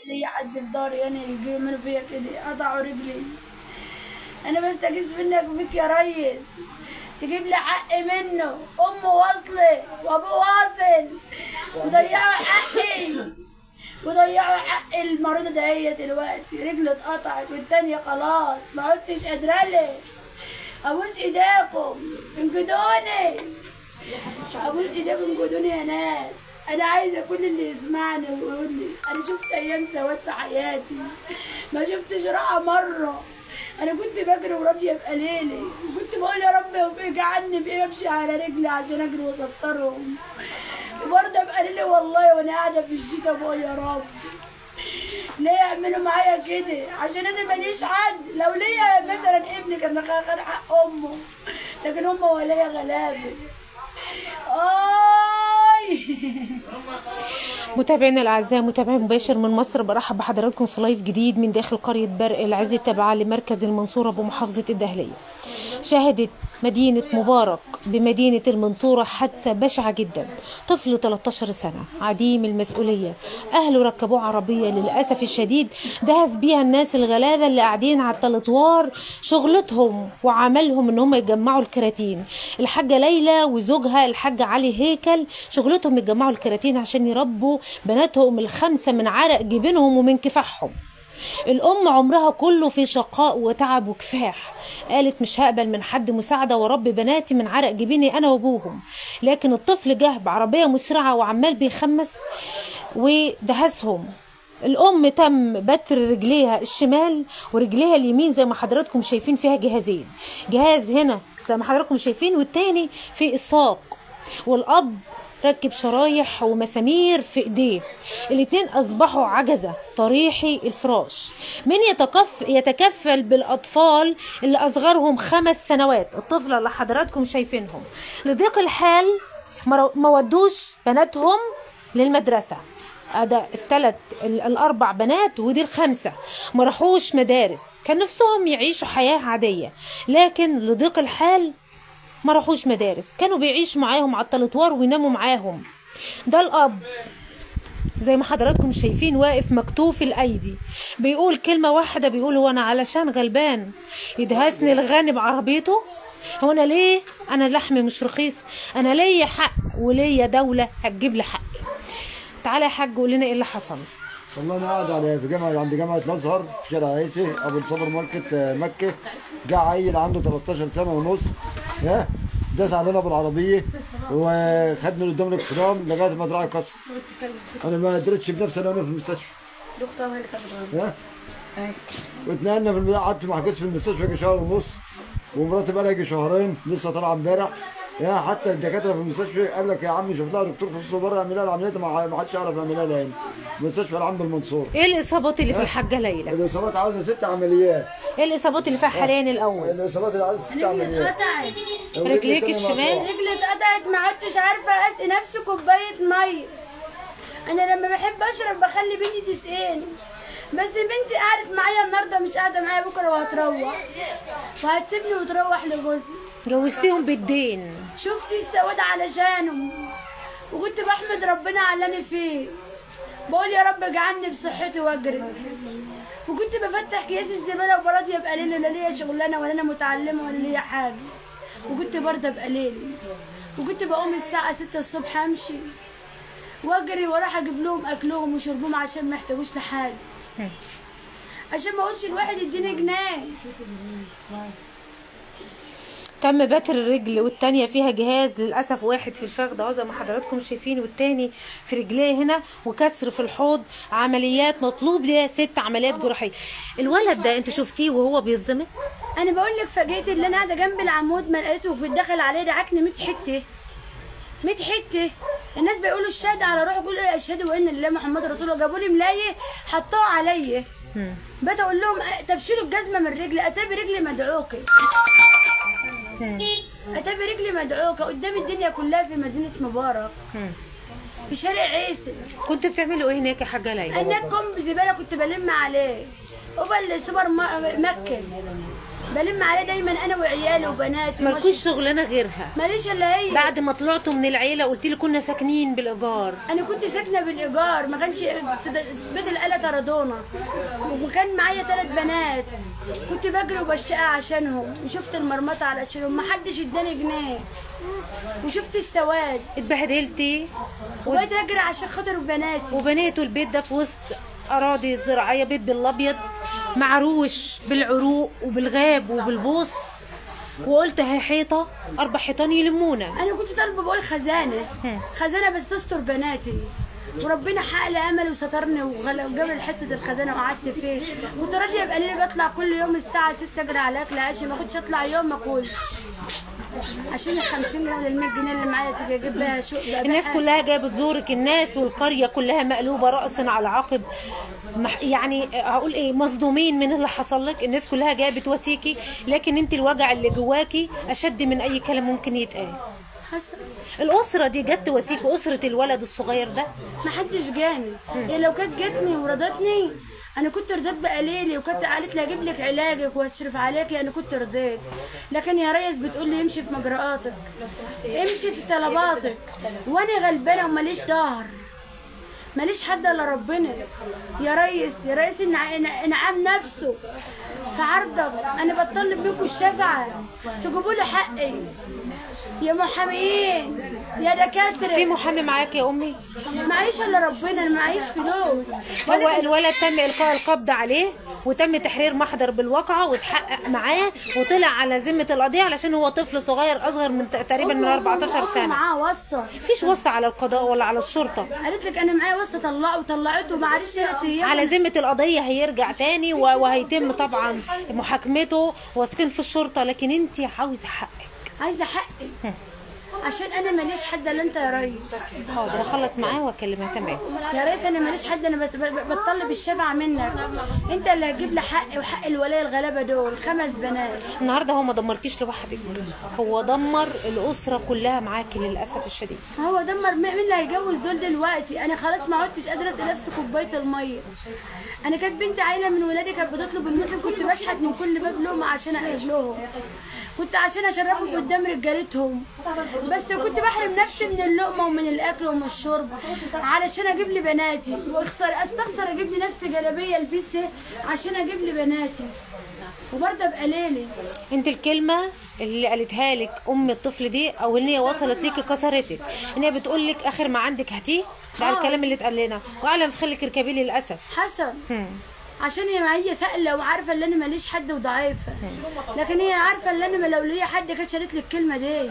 لي حد في ضهري انا يجي يعملوا فيا كده قطعوا رجلي انا بستغيث منك بك يا ريس تجيب لي حق منه امه واصله وابوه واصل وضيعوا حقي وضيعوا حق المريضه ده هي دلوقتي رجله اتقطعت والتانيه خلاص ما عدتش قادره لي ابوس ايديكم انجدوني ابوس ايديكم انجدوني يا ناس انا عايزه كل اللي يسمعني ويقول لي انا شفت ايام سواد في حياتي ما شفتش راحه مره انا كنت بجري وراضيه بقليلي وكنت بقول يا رب اجعلني بايه امشي على رجلي عشان اجري واسطرهم وبرضه بقليلي والله وانا قاعده في الشتاء بقول يا رب ليه يعملوا معايا كده عشان انا ماليش حد لو ليا مثلا ابني كان خد حق امه لكن امه ولا غلابه اي متابعينا الاعزاء متابعين مباشر من مصر برحب بحضراتكم في لايف جديد من داخل قريه برق العز التابعه لمركز المنصوره بمحافظه الدهليه. شهدت مدينه مبارك بمدينه المنصوره حادثه بشعه جدا. طفل 13 سنه عديم المسؤوليه اهله ركبوه عربيه للاسف الشديد دهس بيها الناس الغلابه اللي قاعدين على التلطوار شغلتهم وعملهم ان هم يجمعوا الكراتين. الحاجه ليلى وزوجها الحاج علي هيكل شغلتهم يجمعوا الكراتين عشان يربوا بناتهم الخمسه من عرق جبينهم ومن كفاحهم الأم عمرها كله في شقاء وتعب وكفاح قالت مش هقبل من حد مساعدة وربي بناتي من عرق جبيني أنا وأبوهم لكن الطفل جه بعربية مسرعة وعمال بيخمس ودهسهم الأم تم بتر رجليها الشمال ورجليها اليمين زي ما حضراتكم شايفين فيها جهازين جهاز هنا زي ما حضراتكم شايفين والتاني في الساق والأب ركب شرايح ومسامير في ايديه الاتنين اصبحوا عجزة طريحي الفراش من يتكف يتكفل بالاطفال اللي اصغرهم خمس سنوات الطفلة اللي حضراتكم شايفينهم لضيق الحال ما ودوش بناتهم للمدرسة ده التلات الاربع بنات ودي الخمسه ما راحوش مدارس كان نفسهم يعيشوا حياه عاديه لكن لضيق الحال ما راحوش مدارس كانوا بيعيشوا معاهم على التلطوار ويناموا معاهم ده الاب زي ما حضراتكم شايفين واقف مكتوف الايدي بيقول كلمه واحده بيقول هو انا علشان غلبان يدهسني الغني بعربيته هو انا ليه انا لحمي مش رخيص انا ليا حق وليا دوله هتجيب لي حقي تعالى يا حاج قول لنا ايه اللي حصل والله انا قاعد على في جامعه عند جامعه الازهر في شارع عيسي ابو الصبر ماركت آه، مكه جه عيل عنده 13 سنه ونص ها داس علينا بالعربيه وخدنا قدام الاكرام لغايه ما دراعي كسر انا ما قدرتش بنفسي انا في المستشفى اختها هي اللي كانت بتغني. ها واتنقلنا في البدايه قعدت محجوز في المستشفى يجي شهر ونص ومراتي بقى لها يجي شهرين لسه طالعه امبارح يا حتى الدكاتره في المستشفى قال لك يا عم شوف لها دكتور خصوصي بره يعمل لها العمليه ما ما حدش يعرف يعملها لها هنا مستشفى العام بالمنصور ايه الاصابات اللي في الحاجه ليلى الاصابات عاوزه ست عمليات ايه الاصابات اللي فيها حاليا الاول الاصابات اللي عاوزه ست رجلي عمليات اتقطعت رجليك الشمال؟ رجلي اتقطعت ما عدتش عارفه اسقي نفسي كوبايه ميه انا لما بحب اشرب بخلي بنتي تسقيني بس بنتي قعدت معايا النهارده مش قاعده معايا بكره وهتروح وهتسيبني وتروح لجوزي جوزتيهم بالدين شفتي السواد علشانهم وكنت بحمد ربنا على اللي انا فيه بقول يا رب اجعلني بصحتي واجري وكنت بفتح اكياس الزباله وبراضيه بقليل لا ليا شغلانه ولا انا متعلمه ولا ليا حاجه وكنت برضه بقليل وكنت بقوم الساعه 6 الصبح امشي واجري واروح اجيب لهم اكلهم وشربهم عشان ما يحتاجوش لحاجه عشان ما اقولش الواحد يديني جنيه تم بتر الرجل والتانية فيها جهاز للأسف واحد في الفخذ اهو زي ما حضراتكم شايفين والتاني في رجليه هنا وكسر في الحوض عمليات مطلوب ليها ست عمليات جراحية الولد ده انت شفتيه وهو بيصدمك انا بقول لك فاجئت اللي انا قاعده جنب العمود ما لقيته في الدخل عليه دعكني 100 حته 100 حته الناس بيقولوا الشهد على روحي كل اشهد وان الله محمد رسول الله جابوا لي ملايه حطوها عليا بقيت اقول لهم أه، طب شيلوا الجزمه من رجلي اتابي رجلي مدعوكه اتابي رجلي مدعوكه قدام الدنيا كلها في مدينه مبارك في شارع عيسى كنت بتعملوا ايه هناك يا حاجة ليلى انا كم زباله كنت بلم عليه قبل سوبر ما- مكه بلم عليه دايما انا وعيالي وبناتي مالكوش شغلانه غيرها ماليش الا هي بعد ما طلعتوا من العيله قلت لي كنا ساكنين بالايجار انا كنت ساكنه بالايجار ما كانش بيت الآلة طردونا وكان معايا ثلاث بنات كنت بجري وبشتقى عشانهم وشفت المرمطه علشانهم ما حدش اداني جنيه وشفت السواد اتبهدلتي وبقيت اجري عشان خاطر بناتي وبنيتوا البيت ده في وسط اراضي زراعيه بيت بالابيض معروش بالعروق وبالغاب وبالبوص وقلت هي حيطه اربع حيطان يلمونا انا كنت طالبه بقول خزانه خزانه بس تستر بناتي وربنا حق لي املي وسترني وغل- وجاب لي حته الخزانه وقعدت فيه كنت راضيه ابقى ليلي بطلع كل يوم الساعه 6 اجري على اكل عشان ما كنتش اطلع يوم ما اكلش عشان ال 50 جنيه ولا ال 100 جنيه اللي معايا تيجي اجيب بيها شو الناس كلها جايه بتزورك الناس والقريه كلها مقلوبه راسا على عقب مح- يعني هقول ايه مصدومين من اللي حصل لك الناس كلها جايه بتواسيكي لكن انت الوجع اللي جواكي اشد من اي كلام ممكن يتقال حسن الاسره دي جت تواسيكي اسره الولد الصغير ده ما حدش جاني يعني لو كانت جاتني ورضتني انا كنت رضيت بقليلي وكانت قالت لي اجيب لك علاجك واشرف عليكي انا كنت رضيت لكن يا ريس بتقول لي امشي في مجرآتك امشي في طلباتك وانا غلبانه وماليش ظهر ماليش حد الا ربنا يا ريس يا ريس النع- النع- انعام نفسه في عرضك انا بطلب منكم الشفعه تجيبوا لي حقي يا محاميين يا دكاتره في محامي معاك يا امي معيش الا ربنا انا معيش فلوس هو الولد تم القاء القبض عليه وتم تحرير محضر بالواقعه وتحقق معاه وطلع على ذمه القضيه علشان هو طفل صغير اصغر من تقريبا من 14 أمه سنه معاه واسطه مفيش واسطه على القضاء ولا على الشرطه قالت لك انا معايا واسطه طلعه وطلعته ما عرفش ثلاث ايام على ذمه القضيه هيرجع تاني و- وهيتم طبعا محاكمته واثقين في الشرطه لكن انت عاوزه حقك عايزه حقي عشان انا ماليش حد الا انت يا ريس حاضر اخلص معاه واكلمها تمام يا ريس انا ماليش حد انا بت- بت- بطلب الشفعه منك انت اللي هتجيب لي حقي وحق الولايه الغلابه دول خمس بنات النهارده هو ما دمركيش لوحدك هو دمر الاسره كلها معاكي للاسف الشديد هو دمر مين مين اللي هيجوز دول دلوقتي انا خلاص ما عدتش قادره اسال نفسي كوبايه الميه انا كانت بنتي عيله من ولادي كانت بتطلب المسلم كنت بشحت من كل باب لهم عشان اقلب لهم كنت عشان اشرفهم قدام رجالتهم بس كنت بحرم نفسي من اللقمه ومن الاكل ومن الشرب علشان اجيب لي بناتي واخسر استخسر اجيب لي نفسي جلابيه البسها عشان اجيب لي بناتي وبرضه ابقى ليلي انت الكلمه اللي قالتها لك ام الطفل دي او ان هي وصلت ليكي كسرتك ان هي بتقول لك اخر ما عندك هاتيه ده آه. الكلام اللي اتقال لنا واعلم في خلك اركبي لي للاسف حسن عشان هي هي سائله وعارفه ان انا ماليش حد وضعيفه لكن هي عارفه ان انا لو ليا حد كانت شالت لي الكلمه دي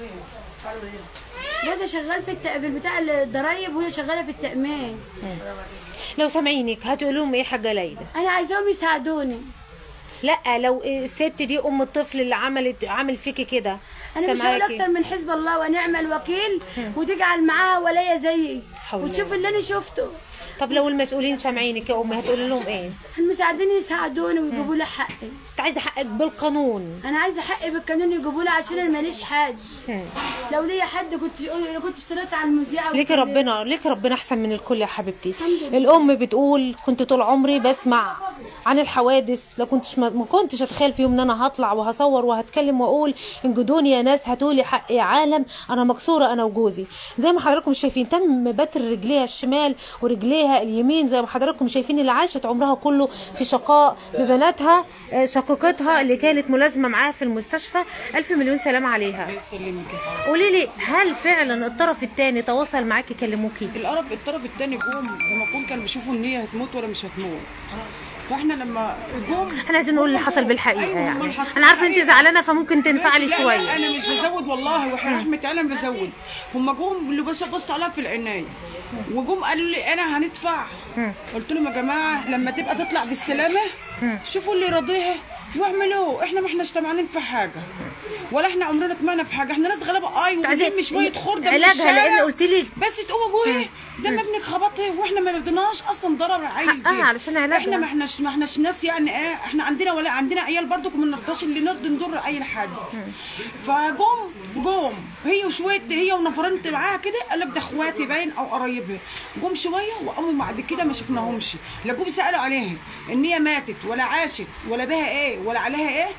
جوزها شغال في الت... في بتاع الضرايب وهي شغاله في التامين لو سامعينك هتقول لهم ايه يا حاجه ليلى انا عايزاهم يساعدوني لا لو الست دي ام الطفل اللي عملت عمل فيكي كده انا مش هقول سامعاكي اكتر من حزب الله ونعم الوكيل وتجعل معاها ولايه زيي حول وتشوف اللي انا شفته طب لو المسؤولين سامعينك يا امي هتقولي لهم ايه المساعدين يساعدوني ويجيبوا لي حقي انت عايزه حقك بالقانون انا عايزه حقي بالقانون يجيبوا لي عشان انا ماليش حد هم. لو ليا حد كنت كنت اشتريت على المذيعه ليكي وكنت- ربنا ليكي ربنا احسن من الكل يا حبيبتي الحمد لله. الام بتقول كنت طول عمري بسمع عن الحوادث لا كنتش ما ما كنتش اتخيل في يوم ان انا هطلع وهصور وهتكلم واقول انجدوني يا ناس هاتولي حق يا عالم انا مكسوره انا وجوزي زي ما حضراتكم شايفين تم بتر رجليها الشمال ورجليها اليمين زي ما حضراتكم شايفين اللي عاشت عمرها كله في شقاء ببناتها آه، شقيقتها اللي كانت ملازمه معاها في المستشفى الف مليون سلام عليها قولي لي هل فعلا الطرف الثاني تواصل معاكي كلموكي القرب الطرف التاني جم زي ما يكون كانوا بيشوفوا ان هي هتموت ولا مش هتموت فاحنا لما جم احنا عايزين نقول اللي حصل بالحقيقه أيوة، يعني أمال حصل انا عارفه انت بالحقيقة. زعلانه فممكن تنفعلي لا، لا، شويه انا مش بزود والله وحياه رحمه الله أنا بزود هم جم اللي بس بص عليها في العنايه وجم قالوا لي انا هندفع قلت لهم يا جماعه لما تبقى تطلع بالسلامه شوفوا اللي يرضيها واعملوه احنا ما احناش طمعانين في حاجه ولا احنا عمرنا طمعنا في حاجه احنا ناس غلابه اي عايزين ونلم شويه خرده من علاجها الشارع لان قلت لي بس تقوم ابويا زي ما ابنك خبطه واحنا ما رضيناش اصلا ضرر العيل حقها دي. علشان علاجها. احنا ما احناش ما احناش ناس يعني ايه احنا عندنا ولا عندنا عيال برضو ما نرضاش اللي نرضي نضر اي حد فجم جم هي وشويه هي ونفرين معاها كده قال لك ده اخواتي باين او قرايبها جم شويه وقاموا بعد كده ما شفناهمش لا جم سالوا عليها ان هي ماتت ولا عاشت ولا بها ايه ولا عليها ايه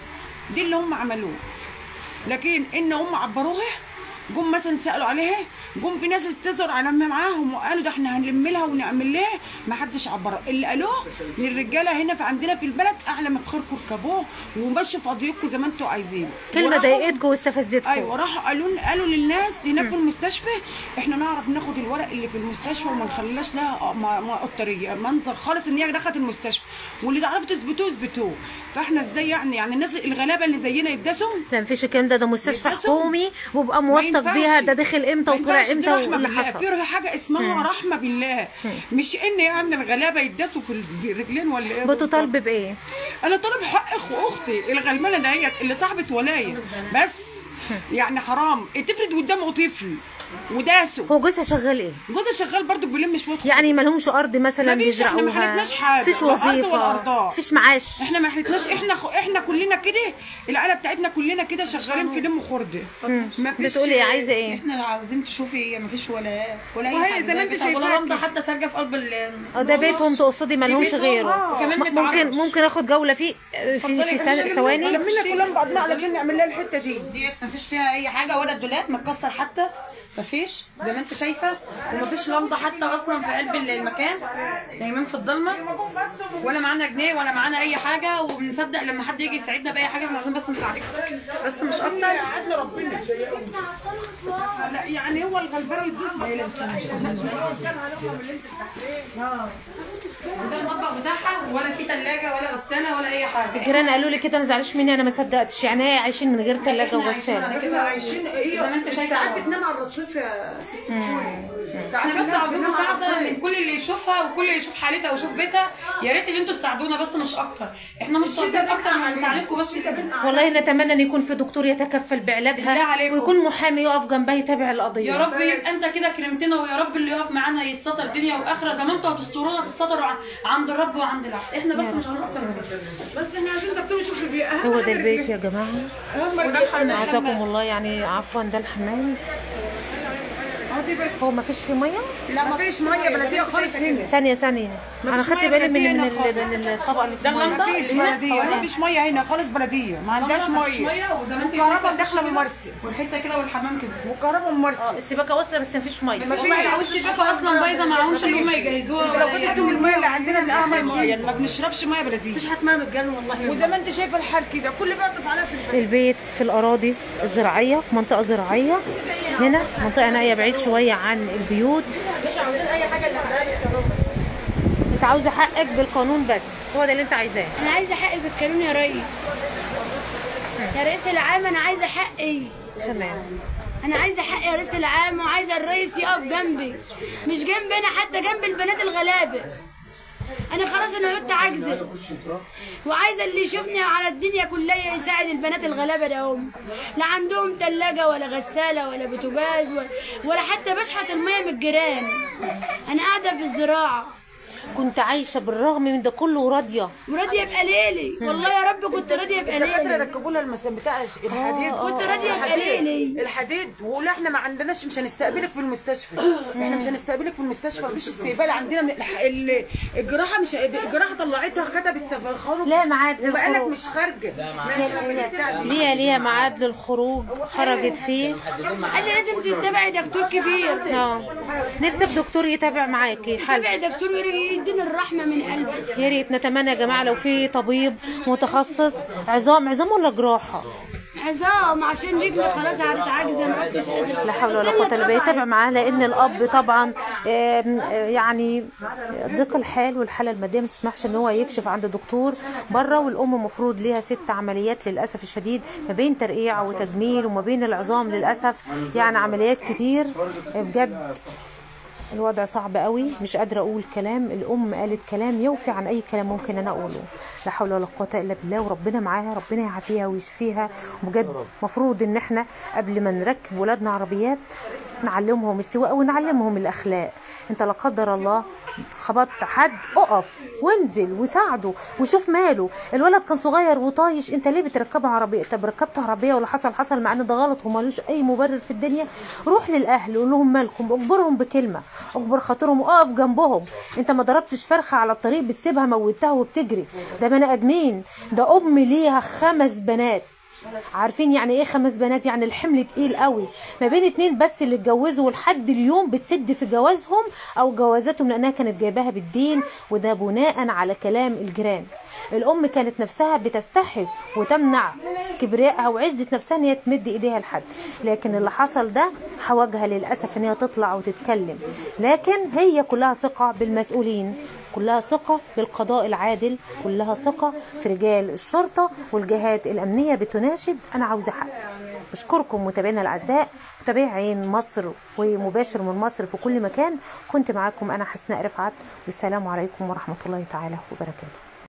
دي اللي هم عملوه لكن ان هم عبروها جم مثلا سالوا عليها جم في ناس تظهر على معاهم وقالوا ده احنا هنلم لها ونعمل لها ما حدش عبرها اللي قالوه للرجاله هنا في عندنا في البلد اعلى مفخركم اركبوه ومشوا في قضيتكم زي ما انتوا عايزين كلمه وراحوا- ضايقتكم واستفزتكم ايوه راحوا قالوا قالوا للناس هناك في المستشفى احنا نعرف ناخد الورق اللي في المستشفى وما نخليناش لها ما- ما قطريه منظر خالص ان هي دخلت المستشفى واللي تعرفوا تثبتوه اثبتوه فاحنا ازاي يعني يعني الناس الغلابه اللي زينا يدسوا لا مفيش الكلام ده ده مستشفى يدسوا؟ حكومي وبقى ما موثق ينفعش. بيها ده دخل امتى ما وطلع ينفعش، دي امتى رحمة وايه اللي بالله. حصل في حاجه اسمها رحمه بالله مش ان يعني الغلابه يدسوا في الرجلين ولا ايه بتطالب بايه انا طالب حق اخ اختي الغلمانه ديت اللي صاحبه ولايه بس يعني حرام تفرد قدامه طفل وداسه هو جوزها شغال ايه جوزها شغال برضو بيلم شويه يعني ما لهمش ارض مثلا مفيش، إحنا ما بيزرعوها حلتناش حاجة. مفيش لا أرض ولا وظيفه أرضاء. مفيش معاش احنا ما حلتناش احنا خ... احنا كلنا كده العيله بتاعتنا كلنا كده شغالين في لم خرده مفيش بتقولي ايه عايزه ايه احنا لو عاوزين تشوفي مفيش ولا ولا اي وهي حاجه زي ما انت بيت شايفاها ولا رمضه كده. حتى سارجه في قلب ال اه ده بيتهم تقصدي ما لهمش بيتهم، غيره آه. وكمان م- ممكن بيتعرض. ممكن اخد جوله فيه في في ثان- ثواني لمينا كلنا بعضنا علشان نعمل لها الحته دي ديت مفيش فيها اي حاجه ولا الدولاب متكسر حتى مفيش زي ما انت شايفه ومفيش لمضه حتى اصلا في قلب المكان نايمين في الضلمه ولا معانا جنيه ولا معانا اي حاجه وبنصدق لما حد يجي يساعدنا باي حاجه احنا عايزين بس نساعدكم بس مش اكتر عدل ربنا لا يعني هو الغلبان يدوس ده المطبخ بتاعها ولا في ثلاجه ولا غساله ولا اي حاجه الجيران قالوا لي كده ما زعلوش مني انا ما صدقتش يعني ايه عايشين من غير ثلاجه وغساله كده عايشين ايه زي ما انت شايفه ساعات بتنام على الرصيف يا ست ساعات احنا بس بننام- عاوزين بننام على مساعده الرصيف. من كل اللي يشوفها وكل اللي يشوف حالتها ويشوف بيتها يا ريت ان انتوا تساعدونا بس مش اكتر احنا مش طالبين اكتر من مساعدتكم بس كده والله نتمنى ان يكون في دكتور يتكفل بالله بعلاجها عليكم. ويكون محامي يقف جنبها يتابع القضيه يا رب يبقى انت كده كرمتنا ويا رب اللي يقف معانا يستر دنيا واخره زي ما انتوا هتسترونا تستروا ع- عند الرب وعند العبد احنا بس مش هنقول اكتر من كده بس احنا عايزين دكتور يشوف في اهم هو ده حاجة البيت يا جماعه اهم حاجه عزكم الله يعني عفوا ده الحمام هو ما فيش فيه ميه ما فيش ميه بلديه خالص هنا ثانيه ثانيه انا مفيش خدت مية بالي من بلدية من هنا ال- من الطبقه اللي في الميه ما فيش بلديه ما فيش ميه هنا خالص بلديه ما عندهاش ميه ميه وزي ما انت كهرباء شايفة داخله ممارسه والحته كده والحمام كده وكهرباء ممارسه السباكه واصله بس ما فيش ميه ما فيش والسباكه اصلا بايظه معهمش اللي هم يجهزوها لو ولا كنت اي ادوا حاجه الميه اللي عندنا نلاقيها ميه يعني ما بنشربش ميه بلديه مش هتمام الجن والله وزي ما انت شايفه الحال كده كل بقى على في البلد البيت في الأراضي الزراعية في منطقة زراعية هنا منطقة نائية بعيد شوية عن البيوت مش عاوزين اي حاجه اللي بس انت عاوزة حقك بالقانون بس هو ده اللي انت عايزاه انا عايزه حقي بالقانون يا ريس يا رئيس العام انا عايزه حقي تمام انا عايزه حقي يا رئيس العام وعايزه الرئيس يقف جنبي مش جنبي انا حتى جنب البنات الغلابه انا خلاص انا عدت عاجزه وعايزه اللي يشوفني على الدنيا كلها يساعد البنات الغلابه ده هم لا عندهم تلاجة ولا غساله ولا بوتاجاز ولا, ولا حتى بشحت الميه من الجيران انا قاعده في الزراعه كنت عايشة بالرغم من ده كله وراضية وراضيه يبقى ليلي والله يا رب كنت راضيه يبقى الدكاتره ليلي ركبوا لها المسام بتاع الحديد كنت راضيه يبقى ليلي الحديد ولا احنا ما عندناش مش هنستقبلك في المستشفى احنا مش هنستقبلك في المستشفى مفيش استقبال عندنا من الح- ال- الجراحه مش الجراحه طلعتها كتبت خرج لا ميعاد وبقالك للخروج مش خارجه ماشي بتاع دي. ليها ليها ميعاد للخروج خرجت فيه قال لي لازم تتابعي دكتور كبير اه نفسك دكتور يتابع معاكي حالتك تابعي دكتور يديني الرحمه من قلبك يا ريت نتمنى يا جماعة لو في طبيب متخصص عظام عظام ولا جراحة عظام عشان رجلي خلاص عارف عاجزه ما عدتش قادره لا حول ولا قوة الا بالله يتابع معاه لان الاب طبعا آم، آه، يعني ضيق الحال والحالة المادية ما تسمحش ان هو يكشف عند دكتور بره والام مفروض ليها ست عمليات للاسف الشديد ما بين ترقيع وتجميل وما بين العظام للاسف يعني عمليات كتير آه، بجد الوضع صعب قوي مش قادره اقول كلام الام قالت كلام يوفي عن اي كلام ممكن انا اقوله لا حول ولا قوه الا بالله وربنا معاها ربنا يعافيها ويشفيها وبجد مفروض ان احنا قبل ما نركب ولادنا عربيات نعلمهم السواقه ونعلمهم الاخلاق انت لا قدر الله خبطت حد اقف وانزل وساعده وشوف ماله الولد كان صغير وطايش انت ليه بتركبه عربيه طب ركبت عربيه ولا حصل حصل مع ان ده غلط ومالوش اي مبرر في الدنيا روح للاهل قول لهم مالكم اجبرهم بكلمه اجبر خاطرهم واقف جنبهم انت ما ضربتش فرخه على الطريق بتسيبها موتها وبتجري ده بني ادمين ده ام ليها خمس بنات عارفين يعني ايه خمس بنات يعني الحمل تقيل قوي ما بين اتنين بس اللي اتجوزوا ولحد اليوم بتسد في جوازهم او جوازاتهم لانها كانت جايباها بالدين وده بناء على كلام الجيران الام كانت نفسها بتستحي وتمنع كبريائها وعزه نفسها ان هي تمد ايديها لحد لكن اللي حصل ده حوجها للاسف ان هي تطلع وتتكلم لكن هي كلها ثقه بالمسؤولين كلها ثقه بالقضاء العادل كلها ثقه في رجال الشرطه والجهات الامنيه بتناشد انا عاوزه حق بشكركم متابعينا الاعزاء متابعي عين مصر ومباشر من مصر في كل مكان كنت معاكم انا حسناء رفعت والسلام عليكم ورحمه الله تعالى وبركاته